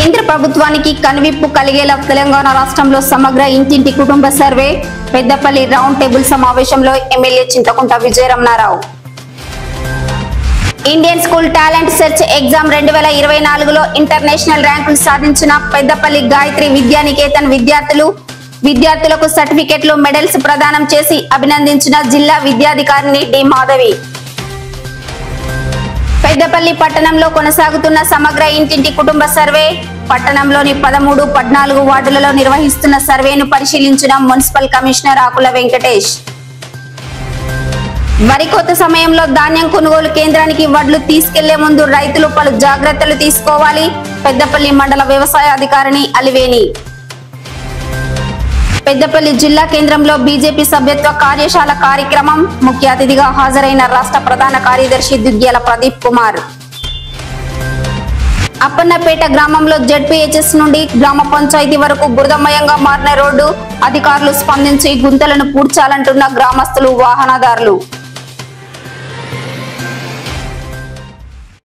కేంద్ర ప్రభుత్వానికి కనువిప్పు కలిగేలా తెలంగాణ రాష్ట్రంలో సమగ్ర ఇంటింటి కుటుంబ సర్వే పెద్దపల్లి రౌండ్ టేబుల్ సమావేశంలో MLA Chintakunta Vijayaramanarao Indian school talent search exam రెండు వేల ఇరవై నాలుగులో ఇంటర్నేషనల్ ర్యాంకులు సాధించిన పెద్దపల్లి గాయత్రి విద్యానికేతన్ విద్యార్థులు విద్యార్థులకు సర్టిఫికెట్లు మెడల్స్ ప్రదానం చేసి అభినందించిన జిల్లా విద్యాధికారిని డి మాధవి పెద్దపల్లి పట్టణంలో కొనసాగుతున్న సమగ్ర ఇంటింటి కుటుంబ సర్వే పట్టణంలోని పదమూడు పద్నాలుగు వార్డులలో నిర్వహిస్తున్న సర్వేను పరిశీలించిన మున్సిపల్ కమిషనర్ ఆకుల వెంకటేష్ వరి కోత సమయంలో ధాన్యం కొనుగోలు కేంద్రానికి వడ్లు తీసుకెళ్లే ముందు రైతులు పలు జాగ్రత్తలు తీసుకోవాలి పెద్దపల్లి మండల వ్యవసాయ అధికారిని అలివేని పెద్దపల్లి జిల్లా కేంద్రంలో బీజేపీ సభ్యత్వ కార్యశాల కార్యక్రమం ముఖ్య అతిథిగా హాజరైన రాష్ట్ర ప్రధాన కార్యదర్శి దుగ్గ్యాల ప్రదీప్ కుమార్ అప్పన్నపేట గ్రామంలో జడ్పీహెచ్ఎస్ నుండి గ్రామ పంచాయతీ వరకు బురదమయంగా మారిన రోడ్డు అధికారులు స్పందించి గుంతలను పూడ్చాలంటున్న గ్రామస్తులు వాహనదారులు